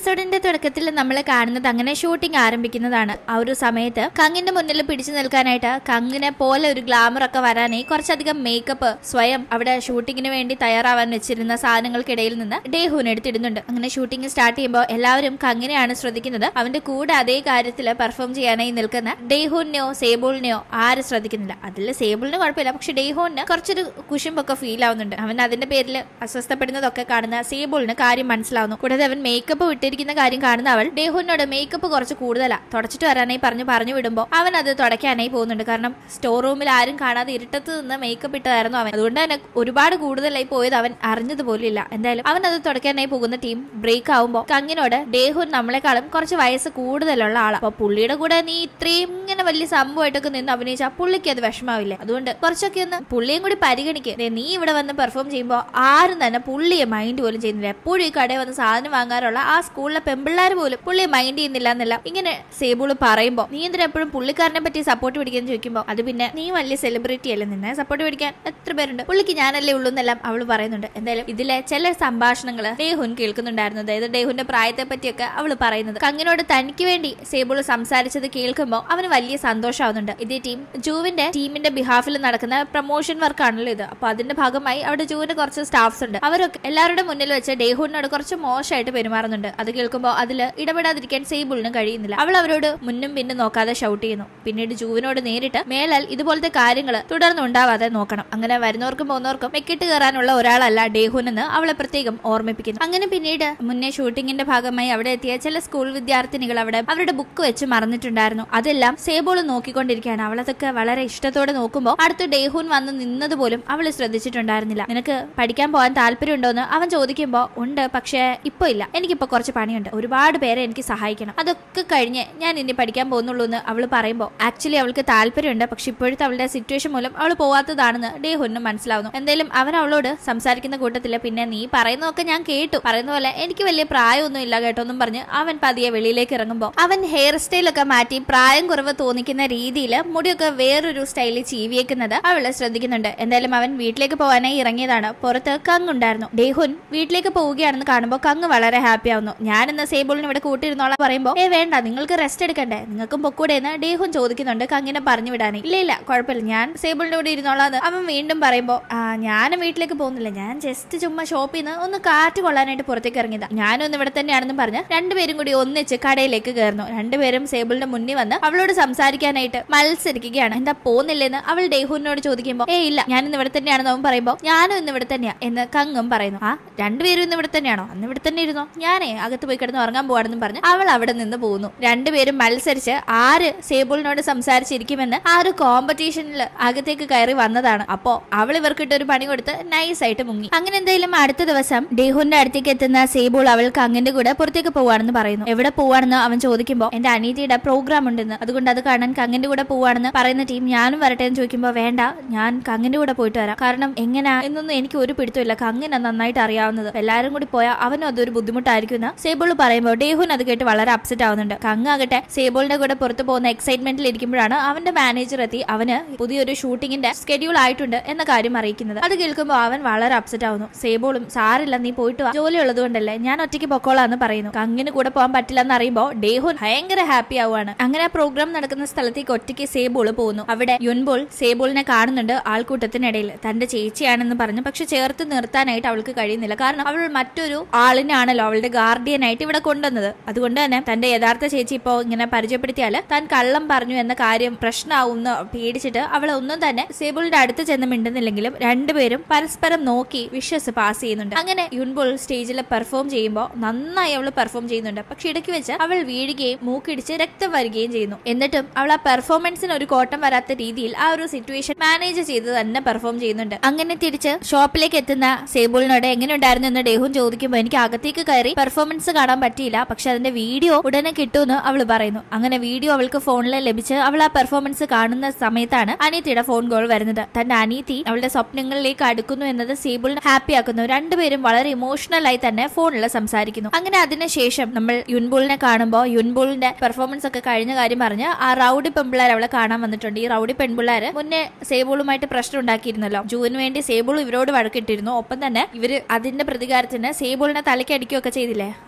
എപ്പിസോഡിന്റെ തുടക്കത്തിൽ നമ്മൾ കാണുന്നത് അങ്ങനെ ഷൂട്ടിംഗ് ആരംഭിക്കുന്നതാണ് ആ ഒരു സമയത്ത് കങ്ങിന്റെ മുന്നിൽ പിടിച്ചു നിൽക്കാനായിട്ട് കങ്ങിനെ പോലെ ഒരു ഗ്ലാമർ ഒക്കെ വരാനായി കുറച്ചധികം മേക്കപ്പ് സ്വയം അവിടെ ഷൂട്ടിങ്ങിന് വേണ്ടി തയ്യാറാവാൻ വെച്ചിരുന്ന സാധനങ്ങൾക്കിടയിൽ നിന്ന് ഡേഹൂൻ എടുത്തിടുന്നുണ്ട് അങ്ങനെ ഷൂട്ടിംഗ് സ്റ്റാർട്ട് ചെയ്യുമ്പോൾ എല്ലാവരും കങ്ങിനെയാണ് ശ്രദ്ധിക്കുന്നത് അവന്റെ കൂടെ അതേ കാര്യത്തിൽ പെർഫോം ചെയ്യാനായി നിൽക്കുന്ന ഡേഹൂനെയോ സേബിളിനെയോ ആരും ശ്രദ്ധിക്കുന്നില്ല അതിൽ സേബിളിന് കുഴപ്പമില്ല പക്ഷെ ഡേഹൂന് കുറച്ചൊരു കുശുമ്പൊക്കെ ഫീൽ ആവുന്നുണ്ട് അവൻ അതിന്റെ പേരിൽ അസ്വസ്ഥപ്പെടുന്നതൊക്കെ കാണുന്ന സേബിളിന് കാര്യം മനസ്സിലാവുന്നു കൂടാതെ അവൻ മേക്കപ്പ് വിട്ടിരിക്കുന്ന കാര്യം കാണുന്ന അവൾ ഡേഹുവിനോട് മേക്കപ്പ് കുറച്ച് കൂടുതലാ തുടച്ചിട്ട് വരാനായി പറഞ്ഞു പറഞ്ഞു വിടുമ്പോൾ അവൻ അത് തുടയ്ക്കാനായി പോകുന്നുണ്ട് കാരണം സ്റ്റോർ റൂമിൽ ആരും കാണാതെ ഇരുട്ടത്ത് നിന്ന് മേക്കപ്പ് ഇട്ടതായിരുന്നു അവൻ അതുകൊണ്ട് തന്നെ ഒരുപാട് കൂടുതലായി പോയത് അവൻ അറിഞ്ഞത് പോലില്ല എന്തായാലും അവൻ അത് തുടയ്ക്കാനായി പോകുന്ന ടീം ബ്രേക്ക് ആവുമ്പോൾ കങ്ങിനോട് ഡേഹുൻ നമ്മളെക്കാളും കുറച്ച് വയസ്സ് കൂടുതലുള്ള ആളാണ് അപ്പൊ പുള്ളിയുടെ കൂടെ നീ ഇത്രയും ഇങ്ങനെ വലിയ സംഭവമായിട്ടൊക്കെ നിന്ന് അഭിനയിച്ചാൽ പുള്ളിക്ക് അത് വിഷമാവില്ലേ അതുകൊണ്ട് കുറച്ചൊക്കെ ഒന്ന് പുള്ളിയും കൂടി പരിഗണിക്കുക നീ ഇവിടെ വന്ന് പെർഫോം ചെയ്യുമ്പോൾ ആരും തന്നെ പുള്ളിയെ മൈൻഡ് പോലും ചെയ്യുന്നില്ല എപ്പോഴും ഈ കടയിൽ വന്ന് സാധനം വാങ്ങാറുള്ള ആ സ്കൂളിലെ പെമ്പിള്ളേർ പോലും പുള്ളിയെ മൈൻഡ് ചെയ്യുന്നില്ല എന്നല്ല ഇങ്ങനെ സേബുള് പറയുമ്പോൾ നീ എന്തിനാ എപ്പോഴും പുള്ളിക്കാരനെ പറ്റി സപ്പോർട്ട് പിടിക്കാൻ ചോദിക്കുമ്പോൾ അത് പിന്നെ നീ വലിയ സെലിബ്രിറ്റി അല്ലേ നിന്നെ സപ്പോർട്ട് പിടിക്കാൻ എത്ര പേരുണ്ട് പുള്ളിക്ക് ഞാനല്ലേ ഉള്ളൂ എന്നെല്ലാം അവൾ പറയുന്നുണ്ട് എന്തായാലും ഇതിലെ ചില സംഭാഷണങ്ങൾ ഡേഹുൻ കേൾക്കുന്നുണ്ടായിരുന്നു അതായത് ഡേഹുന്റെ പ്രായത്തെ പറ്റിയൊക്കെ അവൾ പറയുന്നത് കങ്ങിനോട് തനിക്ക് വേണ്ടി സേബുൾ സംസാരിച്ചത് കേൾക്കുമ്പോൾ അവന് വലിയ സന്തോഷമാവുന്നുണ്ട് ഇതേ ടീം ജൂവിന്റെ ടീമിന്റെ ബിഹാഫിൽ നടക്കുന്ന പ്രൊമോഷൻ വർക്കാണല്ലോ ഇത് അപ്പൊ അതിന്റെ ഭാഗമായി അവിടെ ജൂവിന്റെ കുറച്ച് സ്റ്റാഫ്സ് ഉണ്ട് അവരൊക്കെ എല്ലാവരുടെ മുന്നിൽ വെച്ച് ഡേഹുവിനോട് കുറച്ച് മോശമായിട്ട് പെരുമാറുന്നുണ്ട് അത് കേൾക്കുമ്പോൾ അതിൽ ഇടപെടാതിരിക്കാൻ സേബിളിനും കഴിയുന്നില്ല അവൾ അവരോട് മുന്നും പിന്നും നോക്കാതെ ഷൗട്ട് ചെയ്യുന്നു പിന്നീട് ജൂവിനോട് നേരിട്ട് മേലാൽ ഇതുപോലത്തെ കാര്യങ്ങൾ തുടർന്ന് ഉണ്ടാവാതെ നോക്കണം അങ്ങനെ വരുന്നവർക്കും പോകുന്നവർക്കും മെക്കിട്ട് കയറാനുള്ള ഒരാളല്ല ഡേഹുൻ എന്ന് അവളെ പ്രത്യേകം ഓർമ്മിപ്പിക്കുന്നു അങ്ങനെ പിന്നീട് മുന്നേ ഷൂട്ടിങ്ങിന്റെ ഭാഗമായി അവിടെ എത്തിയ ചില സ്കൂൾ വിദ്യാർത്ഥിനികൾ അവിടെ അവരുടെ ബുക്ക് വെച്ച് മറന്നിട്ടുണ്ടായിരുന്നു അതെല്ലാം സേബോൾ നോക്കിക്കൊണ്ടിരിക്കുകയാണ് അവൾ അതൊക്കെ വളരെ ഇഷ്ടത്തോടെ നോക്കുമ്പോൾ അടുത്ത് ഡേഹുൻ വന്ന് നിന്നത് പോലും അവൾ ശ്രദ്ധിച്ചിട്ടുണ്ടായിരുന്നില്ല നിനക്ക് പഠിക്കാൻ പോകാൻ താല്പര്യമുണ്ടോന്ന് അവൻ ചോദിക്കുമ്പോൾ ഉണ്ട് പക്ഷേ ഇപ്പൊ ഇല്ല എനിക്കിപ്പോ കുറച്ച് പണിയുണ്ട് ഒരുപാട് പേരെ എനിക്ക് സഹായിക്കണം അതൊക്കെ കഴിഞ്ഞ് ഞാൻ ഇനി പഠിക്കാൻ പോകുന്നുള്ളൂ എന്ന് അവൾ പറയുമ്പോൾ ആക്ച്വലി അവൾക്ക് താല്പര്യമുണ്ട് പക്ഷെ ഇപ്പോഴത്തെ അവളുടെ സിറ്റുവേഷൻ മൂലം അവൾ പോവാത്തതാണെന്ന് ഡേഹുനും മനസ്സിലാവുന്നു എന്തായാലും അവൻ അവളോട് സംസാരിക്കുന്ന കൂട്ടത്തില് പിന്നെ നീ പറയുന്നതൊക്കെ ഞാൻ കേട്ടു പറയുന്ന പോലെ എനിക്ക് വലിയ പ്രായമൊന്നും ഇല്ല കേട്ടോ എന്നും പറഞ്ഞ് അവൻ പതിയെ വെളിയിലേക്ക് ഇറങ്ങുമ്പോൾ അവൻ ഹെയർ സ്റ്റൈലൊക്കെ മാറ്റി പ്രായം കുറവ് തോന്നിക്കുന്ന രീതിയിൽ മുടിയൊക്കെ വേറൊരു സ്റ്റൈലിൽ ചീവിയേക്കുന്നത് അവള് ശ്രദ്ധിക്കുന്നുണ്ട് എന്തായാലും അവൻ വീട്ടിലേക്ക് പോകാനായി ഇറങ്ങിയതാണ് പുറത്ത് കങ് ഉണ്ടായിരുന്നു ഡേഹുൻ വീട്ടിലേക്ക് പോവുകയാണെന്ന് കാണുമ്പോൾ കങ് വളരെ ഹാപ്പി ആവുന്നു ഞാൻ ഇന്ന് സേബിളിന് ഇവിടെ കൂട്ടിരുന്നോളാം പറയുമ്പോൾ ഏ വേണ്ട നിങ്ങൾക്ക് റെസ്റ്റ് എടുക്കണ്ടേ നിങ്ങൾക്കും പൊക്കൂടെ എന്ന് ഡേഹുൻ ചോദിക്കുന്നുണ്ട് കങ്ങിനെ പറഞ്ഞു വിടാനേ ഇല്ല ഇല്ല കുഴപ്പമില്ല ഞാൻ സേബിളിന്റെ കൂടെ ഇരുന്നോളാന്ന് അവൻ വീണ്ടും പറയുമ്പോൾ ആ ഞാനും വീട്ടിലേക്ക് പോകുന്നില്ല ഞാൻ ജസ്റ്റ് ചുമ്മാ ഷോപ്പിൽ നിന്ന് ഒന്ന് കാറ്റ് കൊള്ളാനായിട്ട് പുറത്തേക്ക് ഇറങ്ങിയതാ ഞാനൊന്ന് ഇവിടെ തന്നെയാണെന്ന് പറഞ്ഞ് രണ്ടുപേരും കൂടി ഒന്നിച്ച് കടയിലേക്ക് കയറുന്നു രണ്ടുപേരും സേബിളിന്റെ മുന്നിൽ വന്ന് അവളോട് സംസാരിക്കാനായിട്ട് മത്സരിക്കുകയാണ് എന്താ പോകുന്നില്ലെന്ന് അവൾ ഡേഹുവിനോട് ചോദിക്കുമ്പോൾ ഏ ഇല്ല ഞാൻ ഇന്ന് ഇവിടെ തന്നെയാണെന്ന് അവൻ പറയുമ്പോൾ ഞാനും ഇന്ന് ഇവിടെ തന്നെയാ എന്ന് കങ്ങും പറയുന്നു ആ രണ്ടുപേരും ഇന്ന് ഇവിടെ തന്നെയാണോ അന്ന് ഇവിടെ തന്നെ ഇരുന്നോ ഞാനേ അകത്ത് പോയി കിടന്ന് ഉറങ്ങാൻ പോവാണെന്നും പറഞ്ഞ് അവൾ അവിടെ നിന്ന് പോകുന്നു രണ്ടുപേരും മത്സരിച്ച് ആര് സേബിളിനോട് സംസാരിച്ചിരിക്കുമെന്ന് ആ ഒരു കോമ്പറ്റീഷനിൽ അകത്തേക്ക് കയറി വന്നതാണ് അപ്പോ അവൾ ഇവർക്കിട്ട് ഒരു പണി കൊടുത്ത് നൈസ് ആയിട്ട് മുങ്ങി അങ്ങനെ എന്തായാലും അടുത്ത ദിവസം ഡേഹുന്റെ അടുത്തേക്ക് എത്തുന്ന സേബോൾ അവൾക്ക് അങ്ങിന്റെ കൂടെ പുറത്തേക്ക് പോവാണെന്ന് പറയുന്നു എവിടെ പോവാണെന്ന് അവൻ ചോദിക്കുമ്പോൾ എന്റെ അനീതിയുടെ പ്രോഗ്രാം ഉണ്ടെന്ന് അതുകൊണ്ട് അത് കാണാൻ കങ്ങിന്റെ കൂടെ പോവാണെന്ന് പറയുന്ന ടീം ഞാനും വരട്ടെ എന്ന് ചോദിക്കുമ്പോൾ വേണ്ട ഞാൻ കങ്ങിന്റെ കൂടെ പോയിട്ട് വരാം കാരണം എങ്ങനെയാ എന്നൊന്നും എനിക്ക് ഒരു പിടുത്തമില്ല കങ്ങിനെ നന്നായിട്ട് അറിയാവുന്നത് എല്ലാരും കൂടി പോയാൽ അവനും അതൊരു ബുദ്ധിമുട്ടായിരിക്കും എന്ന് സേബോൾ പറയുമ്പോൾ ഡേഹുൻ അത് കേട്ട് വളരെ അപ്സെറ്റ് ആവുന്നുണ്ട് കങ്ങ് ആകട്ടെ സേബോളിന്റെ കൂടെ പുറത്ത് പോകുന്ന എക്സൈറ്റ്മെന്റിൽ ഇരിക്കുമ്പോഴാണ് അവന്റെ മാനേജർ എത്തി അവന് പുതിയൊരു ഷൂട്ടിങ്ങിന്റെ സ്കെഡ്യൂൾ ആയിട്ടുണ്ട് എന്ന കാര്യം അറിയിക്കുന്നത് അത് കേൾക്കുമ്പോൾ അവൻ വളരെ അപ്സെറ്റ് ആവുന്നു സേബോളും സാരില്ല നീ പോയിട്ട് വാ ജോലി ഉള്ളതുകൊണ്ടല്ലേ ഞാൻ ഒറ്റയ്ക്ക് പൊക്കോളാന്ന് പറയുന്നു കങ്ങിന് കൂടെ പോകാൻ പറ്റില്ല എന്ന് അറിയുമ്പോൾ ഡേഹുൻ ഭയങ്കര ഹാപ്പി ആവുകയാണ് അങ്ങനെ ആ പ്രോഗ്രാം നടക്കുന്ന സ്ഥലത്തേക്ക് ഒറ്റയ്ക്ക് സേബോൾ പോകുന്നു അവിടെ യുൻബോൾ സേബോളിനെ കാണുന്നുണ്ട് ആൾക്കൂട്ടത്തിനിടയിൽ തന്റെ ചേച്ചിയാണെന്ന് പറഞ്ഞു പക്ഷെ ചേർത്ത് നിർത്താനായിട്ട് അവൾക്ക് കഴിയുന്നില്ല കാരണം അവൾ മറ്റൊരു ആളിനാണല്ലോ അവളുടെ ഗാർഡിയൻ ആയിട്ട് ഇവിടെ കൊണ്ടുവന്നത് അതുകൊണ്ട് തന്നെ തന്റെ യഥാർത്ഥ ചേച്ചി ഇപ്പോ ഇങ്ങനെ പരിചയപ്പെടുത്തിയാല് താൻ കള്ളം പറഞ്ഞു എന്ന കാര്യം പ്രശ്നമാവുന്ന പേടിച്ചിട്ട് അവൾ ഒന്നും തന്നെ സേബിളിന്റെ അടുത്ത് ചെന്ന് മിണ്ടുന്നില്ലെങ്കിലും രണ്ടുപേരും പരസ്പരം നോക്കി വിഷസ് പാസ് ചെയ്യുന്നുണ്ട് അങ്ങനെ യുൻബോൾ സ്റ്റേജിൽ പെർഫോം ചെയ്യുമ്പോൾ നന്നായി അവൾ പെർഫോം ചെയ്യുന്നുണ്ട് പക്ഷെ ഇടയ്ക്ക് വെച്ച് അവൾ വീഴുകയും മൂക്കിടിച്ച് രക്തം വരികയും ചെയ്യുന്നു എന്നിട്ടും അവൾ ആ പെർഫോമൻസിന് ഒരു കോട്ടം വരാത്ത രീതിയിൽ ആ ഒരു സിറ്റുവേഷൻ മാനേജ് ചെയ്ത് തന്നെ പെർഫോം ചെയ്യുന്നുണ്ട് അങ്ങനെ തിരിച്ച് ഷോപ്പിലേക്ക് എത്തുന്ന സേബിളിനോട് എങ്ങനെ ഉണ്ടായിരുന്നു എന്ന് ഡേഹുൻ ചോദിക്കുമ്പോൾ എനിക്ക് അകത്തേക്ക് കയറി പെർഫോമൻസ് കാണാൻ പറ്റിയില്ല പക്ഷെ അതിന്റെ വീഡിയോ ഉടനെ കിട്ടുമെന്ന് അവൾ പറയുന്നു അങ്ങനെ വീഡിയോ അവൾക്ക് ഫോണിൽ ലഭിച്ച് അവൾ ആ പെർഫോമൻസ് കാണുന്ന സമയത്താണ് അനീത്തിയുടെ ഫോൺ കോൾ വരുന്നത് തന്റെ അനീതി അവളുടെ സ്വപ്നങ്ങളിലേക്ക് അടുക്കുന്നു എന്നത് സേബിളിനെ ഹാപ്പി ആക്കുന്നു രണ്ടുപേരും വളരെ ഇമോഷണൽ ആയി തന്നെ ഫോണിൽ സംസാരിക്കുന്നു അങ്ങനെ അതിനുശേഷം നമ്മൾ യുൻബോളിനെ കാണുമ്പോൾ യുൻബോളിന്റെ പെർഫോമൻസ് ഒക്കെ കഴിഞ്ഞ കാര്യം പറഞ്ഞ് ആ റൗഡി പെൺപിള്ളേർ അവളെ കാണാൻ വന്നിട്ടുണ്ട് ഈ റൗഡി പെൺപിള്ളേര് മുന്നേ സേബിളുമായിട്ട് പ്രശ്നം ഉണ്ടാക്കിയിരുന്നല്ലോ ജൂവിന് വേണ്ടി സേബിൾ ഇവരോട് വഴക്കിട്ടിരുന്നു ഒപ്പം തന്നെ ഇവര് അതിന്റെ പ്രതികാരത്തിന് സേബിളിനെ തലയ്ക്ക് അടിക്കുകയൊക്കെ ചെയ്തില്ലേ അതേ റൗഡി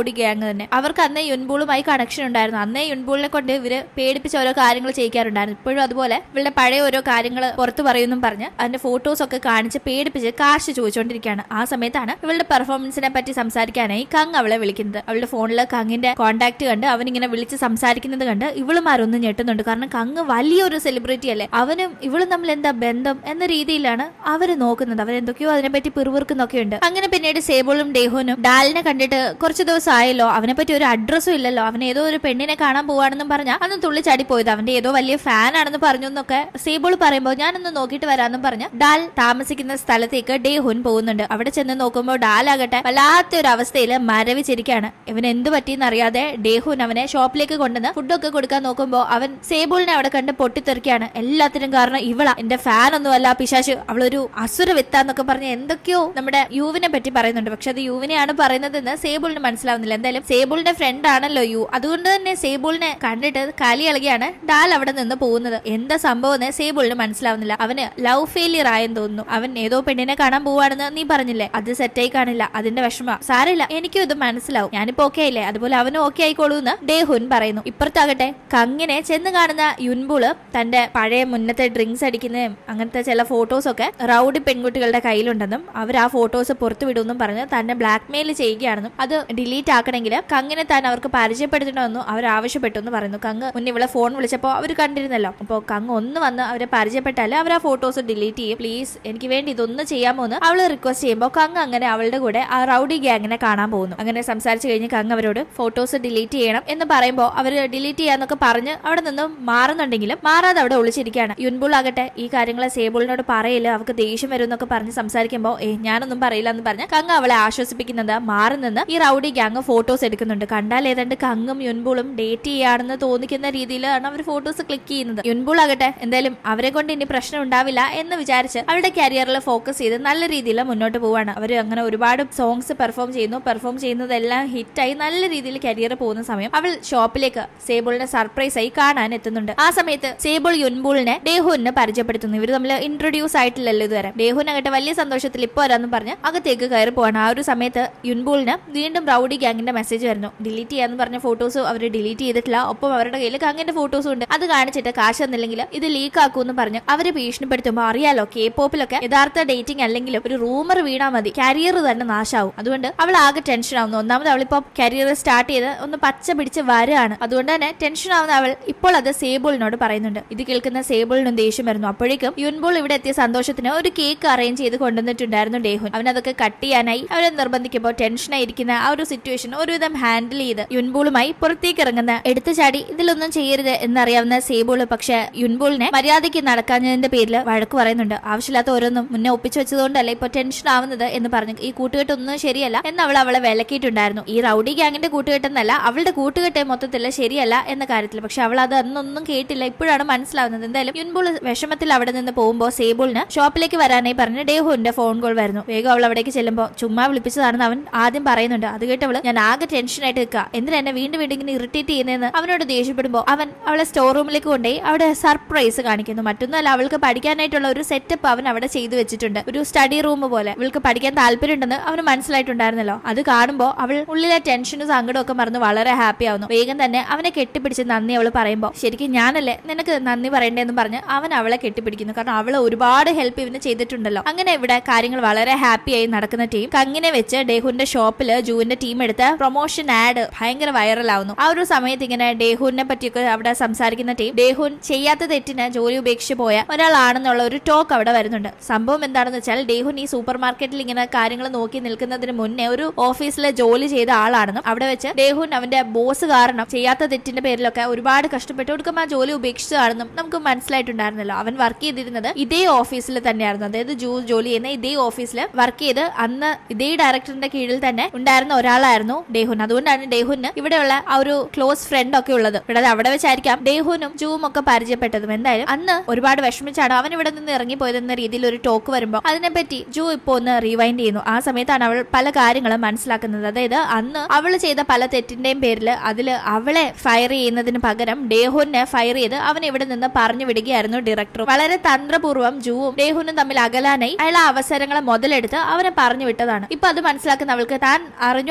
റൗഡി ഗ്യാങ് തന്നെ അവർക്ക് അന്നേ യുൻബൂളുമായി കണക്ഷൻ ഉണ്ടായിരുന്നു അന്നേ യുൻബൂളിനെ കൊണ്ട് ഇവര് പേടിപ്പിച്ച ഓരോ കാര്യങ്ങൾ ചെയ്യിക്കാറുണ്ടായിരുന്നു ഇപ്പോഴും അതുപോലെ ഇവരുടെ പഴയ ഓരോ കാര്യങ്ങൾ പുറത്തു പറയുമെന്നും പറഞ്ഞ് അതിന്റെ ഫോട്ടോസ് ഒക്കെ കാണിച്ച് പേടിപ്പിച്ച് കാശ് ചോദിച്ചുകൊണ്ടിരിക്കുകയാണ് ആ സമയത്താണ് ഇവളുടെ പെർഫോമൻസിനെ പറ്റി സംസാരിക്കാനായി കങ് അവളെ വിളിക്കുന്നത് അവളുടെ ഫോണിൽ കങ്ങിന്റെ കോണ്ടാക്ട് കണ്ട് അവൻ ഇങ്ങനെ വിളിച്ച് സംസാരിക്കുന്നത് കണ്ട് ഇവളുമാരൊന്നും ഞെട്ടുന്നുണ്ട് കാരണം കങ് വലിയൊരു സെലിബ്രിറ്റി അല്ലേ അവനും ഇവളും തമ്മിൽ എന്താ ബന്ധം എന്ന രീതിയിലാണ് അവര് നോക്കുന്നത് അവരെന്തൊക്കെയോ അതിനെപ്പറ്റി പിറുവിറുക്കുന്നൊക്കെ ഉണ്ട് അങ്ങനെ പിന്നീട് സേബോളും ഡേഹോനും ഡാലിനെ കണ്ടിട്ട് കുറച്ച് ദിവസം ആയല്ലോ അവനെ പറ്റി ഒരു അഡ്രസ്സും ഇല്ലല്ലോ അവൻ ഏതോ ഒരു പെണ്ണിനെ കാണാൻ പോവാണെന്നും പറഞ്ഞാൽ അന്ന് തുള്ളിച്ചാടി പോയത് അവന്റെ ഏതോ വലിയ ഫാൻ ആണെന്ന് പറഞ്ഞു എന്നൊക്കെ സേബോൾ പറയുമ്പോൾ ഞാനൊന്ന് നോക്കിയിട്ട് വരാമെന്നും പറഞ്ഞ് ഡാൽ താമസിക്കുന്ന സ്ഥലത്തേക്ക് ഡേഹുൻ പോകുന്നുണ്ട് അവിടെ ചെന്ന് നോക്കുമ്പോൾ ഡാൽ ആകട്ടെ വല്ലാത്തൊരു അവസ്ഥയിൽ മരവിച്ചിരിക്കുകയാണ് ഇവൻ എന്ത് പറ്റിയെന്ന് അറിയാതെ ഡേഹുൻ അവനെ ഷോപ്പിലേക്ക് കൊണ്ടുവന്ന് ഫുഡൊക്കെ കൊടുക്കാൻ നോക്കുമ്പോൾ അവൻ സേബോളിനെ അവിടെ കണ്ട് പൊട്ടിത്തെറിക്കുകയാണ് എല്ലാത്തിനും കാരണം ഇവളാ എന്റെ ഫാൻ ഒന്നും അല്ല പിശാശ് അവളൊരു അസുര വിത്താന്നൊക്കെ പറഞ്ഞ് എന്തൊക്കെയോ നമ്മുടെ യുവിനെ പറ്റി പറയുന്നുണ്ട് പക്ഷെ അത് യുവിനെയാണ് പറയുന്നതെന്ന് സേബിളിന് മനസ്സിലാവുന്നില്ല എന്തായാലും സേബിളിന്റെ ഫ്രണ്ട് ആണല്ലോ യു അതുകൊണ്ട് തന്നെ സേബിളിനെ കണ്ടിട്ട് കലി ഇളകിയാണ് ഡാൽ അവിടെ നിന്ന് പോകുന്നത് എന്താ സംഭവം എന്ന് സേബിളിന് മനസ്സിലാവുന്നില്ല അവന് ലവ് ഫെയിലിയർ ആയെന്ന് തോന്നുന്നു അവൻ ഏതോ പെണ്ണിനെ കാണാൻ പോവാണെന്ന് നീ പറഞ്ഞില്ലേ അത് സെറ്റായി കാണില്ല അതിന്റെ വിഷമ സാരമില്ല എനിക്കും ഇത് മനസ്സിലാവും ഞാനിപ്പോ ഓക്കെ ആയില്ലേ അതുപോലെ അവനും ഓക്കെ ആയിക്കോളൂ എന്ന് ഡേഹുൻ പറയുന്നു ഇപ്പുറത്താകട്ടെ കങ്ങിനെ ചെന്ന് കാണുന്ന യുൻബുള് തന്റെ പഴയ മുന്നത്തെ ഡ്രിങ്ക്സ് അടിക്കുന്നതും അങ്ങനത്തെ ചില ഫോട്ടോസ് ഒക്കെ റൗഡി പെൺകുട്ടികളുടെ കയ്യിലുണ്ടെന്നും അവർ ആ ഫോട്ടോസ് പുറത്തു വിടുമെന്നും പറഞ്ഞ് തന്നെ ബ്ലാക്ക് മെയിൽ ചെയ്യുകയാണെന്നും അത് ഡിലീറ്റ് ആക്കണമെങ്കിൽ കങ്ങിനെ താൻ അവർക്ക് പരിചയപ്പെടുത്തണമെന്നും അവർ ആവശ്യപ്പെട്ടു എന്ന് പറയുന്നു കങ്ങ് മുന്നേ ഇവിടെ ഫോൺ വിളിച്ചപ്പോൾ അവർ കണ്ടിരുന്നല്ലോ അപ്പോൾ കങ്ങ് ഒന്ന് വന്ന് അവരെ പരിചയപ്പെട്ടാൽ അവർ ആ ഫോട്ടോസ് ഡിലീറ്റ് ചെയ്യും പ്ലീസ് എനിക്ക് വേണ്ടി ഇതൊന്ന് ചെയ്യാമോ എന്ന് അവള് റിക്വസ്റ്റ് ചെയ്യുമ്പോൾ കങ്ങ് അങ്ങനെ അവളുടെ കൂടെ ആ റൗഡി ഗ്യാങ്ങിനെ കാണാൻ പോകുന്നു അങ്ങനെ സംസാരിച്ചു കഴിഞ്ഞ് കങ്ങ് അവരോട് ഫോട്ടോസ് ഡിലീറ്റ് ചെയ്യണം എന്ന് പറയുമ്പോൾ അവർ ഡിലീറ്റ് ചെയ്യാന്നൊക്കെ പറഞ്ഞ് അവിടെ നിന്ന് മാറുന്നുണ്ടെങ്കിലും മാറാതെ അവിടെ ഒളിച്ചിരിക്കുകയാണ് യുൻബുൾ ആകട്ടെ ഈ കാര്യങ്ങളെ സേബിളിനോട് പറയില്ല അവർക്ക് ദേഷ്യം വരും എന്നൊക്കെ പറഞ്ഞ് സംസാരിക്കുമ്പോൾ ഏ ഞാനൊന്നും പറയില്ല എന്ന് പറഞ്ഞ് കങ്ങ് അവളെ ആശ്വസിപ്പിക്കുന്നത് മാറി നിന്ന് ഈ റൗഡി ഗ്യാങ് ഫോട്ടോസ് എടുക്കുന്നുണ്ട് കണ്ടാൽ ഏതാണ്ട് കങ്ങും യുൻബുളും ഡേറ്റ് ചെയ്യാണെന്ന് തോന്നിക്കുന്ന രീതിയിലാണ് അവർ ഫോട്ടോസ് ക്ലിക്ക് ചെയ്യുന്നത് യുൻബുൾ ആകട്ടെ എന്തായാലും അവരെ കൊണ്ട് ഇനി പ്രശ്നം ഉണ്ടാവില്ല എന്ന് വിചാരിച്ച് അവരുടെ കരിയറിൽ ഫോക്കസ് ചെയ്ത് നല്ല രീതിയിൽ മുന്നോട്ട് പോവാണ് അവർ അങ്ങനെ ഒരുപാട് സോങ്സ് പെർഫോം ചെയ്യുന്നു പെർഫോം ചെയ്യുന്നതെല്ലാം ഹിറ്റായി നല്ല രീതിയിൽ കരിയർ പോകുന്ന സമയം അവൾ ഷോപ്പിലേക്ക് സേബിളിനെ സർപ്രൈസ് ആയി കാണാൻ എത്തുന്നുണ്ട് ആ സമയത്ത് സേബിൾ യുൻബുളിനെ ഡേഹുവിനെ പരിചയപ്പെടുത്തുന്നു ഇവർ തമ്മിൽ ഇൻട്രൊഡ്യൂസ് ആയിട്ടില്ലല്ലോ ഇതുവരെ ഡേഹുൻ ആകട്ടെ വലിയ സന്തോഷത്തിൽ ഇപ്പോൾ വരാന്ന് പറഞ്ഞ് അകത്തേക്ക് കയറി പോവാണ് ആ ഒരു സമയത്ത് യുൻബുളിന് വീണ്ടും റൗഡി ഗ്യാങ്ങിന്റെ മെസ്സേജ് വരുന്നു ഡിലീറ്റ് ചെയ്യാന്ന് പറഞ്ഞ ഫോട്ടോസ് അവർ ഡിലീറ്റ് ചെയ്തിട്ടില്ല ഒപ്പം അവരുടെ കയ്യിൽ കങ്ങിന്റെ ഫോട്ടോസും ഉണ്ട് അത് കാണിച്ചിട്ട് കാശ് തന്നില്ലെങ്കിൽ ഇത് ലീക്ക് ആക്കൂന്ന് പറഞ്ഞ് അവരെ ഭീഷണിപ്പെടുത്തുമ്പോൾ അറിയാലോ കെ പോപ്പിലൊക്കെ യഥാർത്ഥ ഡേറ്റിംഗ് അല്ലെങ്കിലും ഒരു റൂമർ വീണാ മതി കരിയർ തന്നെ നാശാവും അതുകൊണ്ട് അവൾ ആകെ ടെൻഷൻ ആവുന്നു ഒന്നാമത് അവളിപ്പോ കരിയർ സ്റ്റാർട്ട് ചെയ്ത് ഒന്ന് പച്ച പിടിച്ച് വരാണ് അതുകൊണ്ട് തന്നെ ടെൻഷൻ ആവുന്ന അവൾ ഇപ്പോൾ അത് സേബിളിനോട് പറയുന്നുണ്ട് ഇത് കേൾക്കുന്ന സേബിളിനും ദേഷ്യം വരുന്നു അപ്പോഴേക്കും യുൻബോൾ ഇവിടെ എത്തിയ സന്തോഷത്തിന് ഒരു കേക്ക് അറേഞ്ച് ചെയ്ത് കൊണ്ടുവന്നിട്ടുണ്ടായിരുന്നു ഡേഹുൻ അവൻ അതൊക്കെ കട്ട് ചെയ്യാനായി അവരെ നിർബന്ധിക്കുമ്പോൾ ടെൻഷനായിരിക്കുന്ന ആ ഒരു സിറ്റുവേഷൻ ഒരുവിധം ഹാൻഡിൽ ചെയ്ത് യുൻബോളുമായി പുറത്തേക്ക് ഇറങ്ങുന്ന എടുത്തു ചാടി ഇതിലൊന്നും ചെയ്യരുത് എന്നറിയാവുന്ന സേബോള് പക്ഷെ യുൻബോളിനെ മര്യാദയ്ക്ക് നടക്കാഞ്ഞതിന്റെ പേരിൽ വഴക്ക് പറയുന്നുണ്ട് ആവശ്യമില്ലാത്ത ഓരോന്നും മുന്നേ ഒപ്പിച്ചു വെച്ചതുകൊണ്ടല്ല ഇപ്പൊ ടെൻഷൻ ആവുന്നത് എന്ന് പറഞ്ഞു ഈ കൂട്ടുകെട്ടൊന്നും ശരിയല്ല എന്ന് അവൾ അവളെ വിലക്കിയിട്ടുണ്ടായിരുന്നു ഈ റൗഡി ഗ്യാങ്ങിന്റെ കൂട്ടുകെട്ടെന്നല്ല അവളുടെ കൂട്ടുകെട്ടെ മൊത്തത്തിൽ ശരിയല്ല എന്ന കാര്യത്തിൽ പക്ഷെ അവൾ അത് അന്നൊന്നും കേട്ടില്ല ഇപ്പോഴാണ് മനസ്സിലാവുന്നത് എന്തായാലും യുൻബോൾ വിഷമത്തിൽ അവിടെ നിന്ന് പോകുമ്പോൾ സേബോളിന് ഷോപ്പിലേക്ക് വരാനായി പറഞ്ഞ് ഡേഹുവിന്റെ ഫോൺ കോൾ വരുന്നു വേഗം അവൾ അവിടേക്ക് ചെല്ലുമ്പോൾ ചുമ്മാ വിളിപ്പിച്ചതാണെന്ന് അവൻ ആദ്യം പറയുന്നുണ്ട് അത് കേട്ടവള് ഞാൻ ആകെ ടെൻഷനായിട്ട് നിൽക്കുക എന്തിനാ എന്നെ വീണ്ടും വീണ്ടും ഇങ്ങനെ ഇറിറ്റേറ്റ് ചെയ്യുന്നതെന്ന് അവനോട് ദേഷ്യപ്പെടുമ്പോൾ അവൻ അവളെ സ്റ്റോർ റൂമിലേക്ക് കൊണ്ടുപോയി അവിടെ സർപ്രൈസ് കാണിക്കുന്നു മറ്റൊന്നുമല്ല അവൾക്ക് പഠിക്കാനായിട്ടുള്ള ഒരു സെറ്റപ്പ് അവൻ അവിടെ ചെയ്തു വെച്ചിട്ടുണ്ട് ഒരു സ്റ്റഡി റൂം പോലെ അവൾക്ക് പഠിക്കാൻ താല്പര്യമുണ്ടെന്ന് അവന് മനസ്സിലായിട്ടുണ്ടായിരുന്നല്ലോ അത് കാണുമ്പോൾ അവൾ ഉള്ളിലെ ടെൻഷനും സങ്കടവും ഒക്കെ മറന്ന് വളരെ ഹാപ്പി ആവുന്നു വേഗം തന്നെ അവനെ കെട്ടിപ്പിടിച്ച് നന്ദി അവൾ പറയുമ്പോൾ ശരിക്കും ഞാനല്ലേ നിനക്ക് നന്ദി പറയണ്ടേന്ന് പറഞ്ഞ് അവൻ അവളെ കെട്ടിപ്പിടിക്കുന്നു കാരണം അവൾ ഒരുപാട് ഹെൽപ്പ് ഇവന് ചെയ്തിട്ടുണ്ടല്ലോ അങ്ങനെ ഇവിടെ കാര്യങ്ങൾ വളരെ ഹാപ്പിയായി നടക്കുന്ന ടീം കങ്ങിനെ വെച്ച് ഡേഹുവിന്റെ ഷോപ്പില് ജൂവിന്റെ ടീം എടുത്ത പ്രൊമോഷൻ ആഡ് ഭയങ്കര വൈറലാവുന്നു ആ ഒരു സമയത്ത് ഇങ്ങനെ ഡേഹുവിനെ പറ്റിയൊക്കെ അവിടെ സംസാരിക്കുന്ന ടീം ഡേഹുൻ ചെയ്യാത്ത തെറ്റിന് ജോലി ഉപേക്ഷിച്ച് പോയ ഒരാളാണെന്നുള്ള ഒരു ടോക്ക് അവിടെ വരുന്നുണ്ട് സംഭവം എന്താണെന്ന് വെച്ചാൽ ഡേഹുൻ ഈ സൂപ്പർ മാർക്കറ്റിൽ ഇങ്ങനെ കാര്യങ്ങൾ നോക്കി നിൽക്കുന്നതിന് മുന്നേ ഒരു ഓഫീസിലെ ജോലി ചെയ്ത ആളാണെന്നും അവിടെ വെച്ച് ഡേഹുൻ അവന്റെ ബോസ് കാരണം ചെയ്യാത്ത തെറ്റിന്റെ പേരിലൊക്കെ ഒരുപാട് കഷ്ടപ്പെട്ട് കൊടുക്കുമ്പോൾ ആ ജോലി ഉപേക്ഷിച്ചതാണെന്നും നമുക്ക് മനസ്സിലായിട്ടുണ്ടായിരുന്നല്ലോ അവൻ വർക്ക് ചെയ്തിരുന്നത് ഇതേ ഓഫീസിൽ തന്നെയായിരുന്നു അതായത് ജൂ ജോലി ചെയ്യുന്ന ഇതേ ഓഫീസിൽ വർക്ക് ചെയ്ത് അന്ന് ഇതേ ഡയറക്ടറിന്റെ കീഴിൽ തന്നെ ഉണ്ടായിരുന്ന ഒരാളായിരുന്നു ഡേഹുൻ അതുകൊണ്ടാണ് ഡേഹുന് ഇവിടെയുള്ള ആ ഒരു ക്ലോസ് ഫ്രണ്ട് ഒക്കെ ഉള്ളത് ഇവിടെ അവിടെ വെച്ചായിരിക്കാം ഡേഹുനും ജൂവും ഒക്കെ പരിചയപ്പെട്ടതും എന്തായാലും അന്ന് ഒരുപാട് വിഷമിച്ചാണ് അവൻ ഇവിടെ നിന്ന് ഇറങ്ങിപ്പോയതെന്ന രീതിയിൽ ഒരു ടോക്ക് വരുമ്പോൾ അതിനെപ്പറ്റി ജൂ ഇപ്പോ ഒന്ന് റീവൈൻഡ് ചെയ്യുന്നു ആ സമയത്താണ് അവൾ പല കാര്യങ്ങളും മനസ്സിലാക്കുന്നത് അതായത് അന്ന് അവൾ ചെയ്ത പല തെറ്റിന്റെയും പേരിൽ അതിൽ അവളെ ഫയർ ചെയ്യുന്നതിന് പകരം ഡേഹുനെ ഫയർ ചെയ്ത് അവൻ ഇവിടെ നിന്ന് പറഞ്ഞു വിടുകയായിരുന്നു ഡയറക്ടർ വളരെ തന്ത്രപൂർവ്വം ജൂവും ഡേഹുനും തമ്മിൽ അകലാനായി അയാൾ ആ അവസരങ്ങളെ മുതലെടുത്ത് അവനെ പറഞ്ഞു വിട്ടതാണ് ഇപ്പൊ അത് മനസ്സിലാക്കുന്ന അവൾക്ക് താൻ അറിഞ്ഞോ അറിയാതെയോ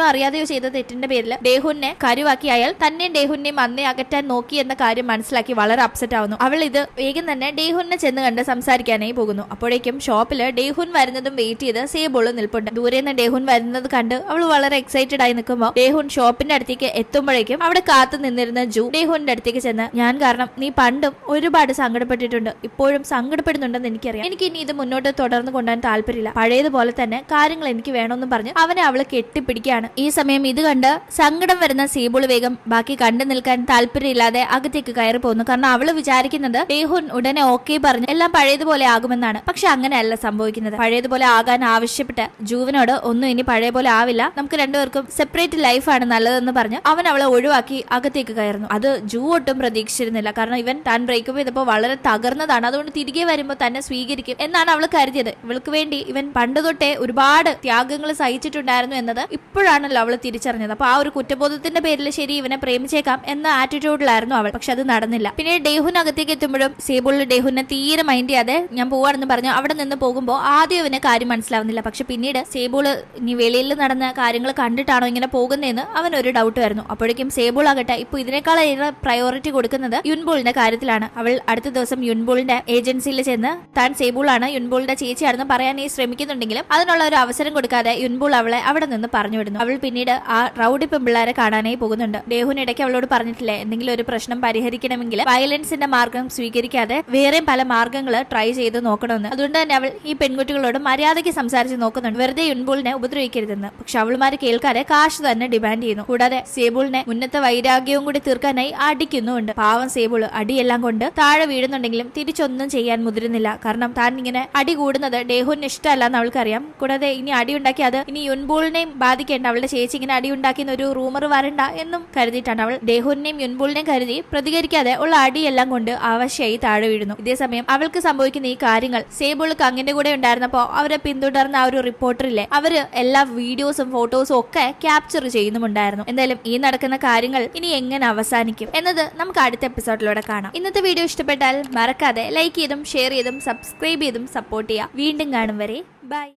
ആരൊക്കെയോ ചെയ്ത തെറ്റിന്റെ പേരിൽ ഡേഹുനെ കരുവാക്കി അയാൾ തന്നെയും ഡേഹുനെയും അന്നേ അകറ്റാൻ നോക്കി എന്ന കാര്യം മനസ്സിലാക്കി വളരെ അപ്സെറ്റ് ആവുന്നു അവൾ ഇത് വേഗം തന്നെ ഡേഹുനെ ചെന്ന് കണ്ട് സംസാരിക്കാനായി പോകുന്നു അപ്പോഴേക്കും ഷോപ്പില് ഡേഹുൻ വരുന്നതും വെയിറ്റ് ചെയ്ത് സേബോള് നിൽപ്പുണ്ട് ദൂരെ നിന്ന് ഡേഹുൻ വരുന്നത് കണ്ട് അവൾ വളരെ എക്സൈറ്റഡ് ആയി നിൽക്കുമ്പോൾ ഡേഹുൻ ഷോപ്പിന്റെ അടുത്തേക്ക് എത്തുമ്പോഴേക്കും അവിടെ കാത്തു നിന്നിരുന്ന ജൂ ഡേഹുന്റെ അടുത്തേക്ക് ചെന്ന് ഞാൻ കാരണം നീ പണ്ടും ഒരുപാട് സങ്കടപ്പെട്ടിട്ടുണ്ട് ഇപ്പോഴും സങ്കടപ്പെടുന്നുണ്ടെന്ന് എനിക്കറിയാം എനിക്ക് ഇനി ഇത് മുന്നോട്ട് തുടർന്ന് കൊണ്ടുപോകാൻ താല്പര്യമില്ല പഴയതുപോലെ തന്നെ കാര്യങ്ങൾ എനിക്ക് വേണമെന്നും പറഞ്ഞ് അവനെ അവള് കെട്ടിപ്പിടിക്കുകയാണ് ഈ സമയം ഇത് കണ്ട് സങ്കടം വരുന്ന സീബുൾ വേഗം ബാക്കി കണ്ടു നിൽക്കാൻ താല്പര്യമില്ലാതെ അകത്തേക്ക് കയറി പോകുന്നു കാരണം അവള് വിചാരിക്കുന്നത് ഡേഹുൻ ഉടനെ ഓക്കെ പറഞ്ഞ് എല്ലാം പഴയതുപോലെ ആകുമെന്നാണ് പക്ഷെ അങ്ങനെയല്ല സംഭവിക്കുന്നത് പഴയതുപോലെ ആകാൻ ആവശ്യപ്പെട്ട് ജൂവിനോട് ഒന്നും ഇനി പഴയ പോലെ ആവില്ല നമുക്ക് രണ്ടുപേർക്കും സെപ്പറേറ്റ് ലൈഫാണ് നല്ലതെന്ന് പറഞ്ഞ് അവൻ അവളെ ഒഴിവാക്കി അകത്തേക്ക് കയറുന്നു അത് ജൂ ഒട്ടും പ്രതീക്ഷിച്ചിരുന്നില്ല കാരണം ഇവൻ താൻ ബ്രേക്കപ്പ് ചെയ്തപ്പോൾ വളരെ തകർന്നതാണ് അതുകൊണ്ട് തിരികെ വരുമ്പോൾ തന്നെ സ്വീകരിക്കും എന്നാണ് അവൾ കരുതിയത് ഇവൾക്ക് വേണ്ടി ഇവൻ പണ്ട് തൊട്ടേ ഒരുപാട് ത്യാഗങ്ങൾ സഹിച്ചിട്ടുണ്ടായിരുന്നു എന്നത് ഇപ്പോഴാണല്ലോ അവൾ തിരിച്ചറിഞ്ഞത് അപ്പൊ ആ ഒരു കുറ്റബോധത്തിന്റെ പേരിൽ ശരി ഇവനെ പ്രേമിച്ചേക്കാം എന്ന ആറ്റിറ്റ്യൂഡിലായിരുന്നു അവൾ പക്ഷെ അത് നടന്നില്ല പിന്നെ ഡേഹുൻ അകത്തേക്ക് എത്തുമ്പോഴും സേബുളിൽ ഡേഹുനെ തീരെ മൈൻഡ് ചെയ്യാതെ ഞാൻ പോവാണെന്ന് പറഞ്ഞു അവിടെ നിന്ന് പോകുമ്പോൾ ആദ്യം ഇവന് കാര്യം മനസ്സിലാവുന്നില്ല പക്ഷെ പിന്നീട് സേബുള് ഇനി വെളിയിൽ നടന്ന കാര്യങ്ങൾ കണ്ടിട്ടാണോ ഇങ്ങനെ പോകുന്നതെന്ന് അവൻ ഒരു ഡൗട്ട് വരുന്നു അപ്പോഴേക്കും സേബുൾ ആകട്ടെ ഇപ്പൊ ഇതിനേക്കാളേറെ പ്രയോറിറ്റി കൊടുക്കുന്നത് യുൻബോളിന്റെ കാര്യത്തിലാണ് അവൾ അടുത്ത ദിവസം യുൻബോളിന്റെ ഏജൻസിയിൽ ചെന്ന് താൻ സേബുളാണ് യുൻബോളിന്റെ ചേച്ചിയാണെന്ന് പറയാൻ ഈ ശ്രമിക്കുന്നുണ്ടെങ്കിലും അതിനുള്ള ഒരു അവസരം കൊടുക്കാതെ യുൻബോൾ അവളെ അവിടെ നിന്ന് പറഞ്ഞു വിടുന്നു അവൾ പിന്നീട് ആ റൌഡി പെമ്പിള്ളാരെ കാണാനായി പോകുന്നുണ്ട് ഡേഹുൻ ഇടയ്ക്ക് അവളോട് പറഞ്ഞിട്ടില്ലേ എന്തെങ്കിലും ഒരു പ്രശ്നം പരിഹരിക്കണമെങ്കിൽ വയലൻസിന്റെ മാർഗം സ്വീകരിക്കാതെ വേറെയും പല മാർഗങ്ങൾ ട്രൈ ചെയ്ത് നോക്കണമെന്ന് അതുകൊണ്ട് തന്നെ അവൾ ഈ പെൺകുട്ടികളോട് മര്യാദയ്ക്ക് സംസാരിച്ച് നോക്കുന്നുണ്ട് വെറുതെ യുൻബോളിനെ ഉപദ്രവിക്കരുതെന്ന് പക്ഷെ അവൾമാര് കേൾക്കാതെ കാശ് തന്നെ ഡിമാൻഡ് ചെയ്യുന്നു കൂടാതെ സേബുളിനെ മുന്നത്തെ വൈരാഗ്യവും കൂടി തീർക്കാനായി അടിക്കുന്നുമുണ്ട് പാവം സേബുൾ അടിയെല്ലാം കൊണ്ട് താഴെ വീഴുന്നുണ്ടെങ്കിലും തിരിച്ചൊന്നും ചെയ്യാൻ മുതിരുന്നില്ല കാരണം താൻ ഇങ്ങനെ അടി കൂടുന്നത് ഡേഹുവിന് ഇഷ്ടമല്ല എന്ന് അവൾക്കറിയാം കൂടാതെ ഇനി അടി ഉണ്ടാക്കി അത് ഇനി യുൻബോളിനെയും ബാധിക്കേണ്ട അവളുടെ ചേച്ചി ഇങ്ങനെ അടി ഉണ്ടാക്കിയെന്ന് ഒരു റൂമർ വരണ്ട എന്നും കരുതിയിട്ടാണ് അവൾ ഡേഹുവിനെയും യുൻബോളിനെയും കരുതി പ്രതികരിക്കാതെ ഉള്ള അടിയെല്ലാം കൊണ്ട് ആവശ്യമായി താഴെ വീഴുന്നു ഇതേസമയം അവൾക്ക് സംഭവിക്കുന്ന ഈ കാര്യങ്ങൾ സേബിൾ കങ്ങിന്റെ കൂടെ ഉണ്ടായിരുന്നപ്പോ അവരെ പിന്തുടർന്ന ആ ഒരു റിപ്പോർട്ടറില്ലേ അവര് എല്ലാ വീഡിയോസും ഫോട്ടോസും ഒക്കെ ക്യാപ്ചർ ചെയ്യുന്നുമുണ്ടായിരുന്നു എന്തായാലും ഈ നടക്കുന്ന കാര്യങ്ങൾ ഇനി എങ്ങനെ അവസാനിക്കും എന്നത് നമുക്ക് അടുത്ത എപ്പിസോഡിലൂടെ കാണാം ഇന്നത്തെ വീഡിയോ ഇഷ്ടപ്പെട്ടാൽ മറക്കാതെ ലൈക്ക് ചെയ്തും ഷെയർ ചെയ്തും സബ്സ്ക്രൈബ് ചെയ്തും സപ്പോർട്ട് ചെയ്യുക വീണ്ടും കാണും വരെ ബൈ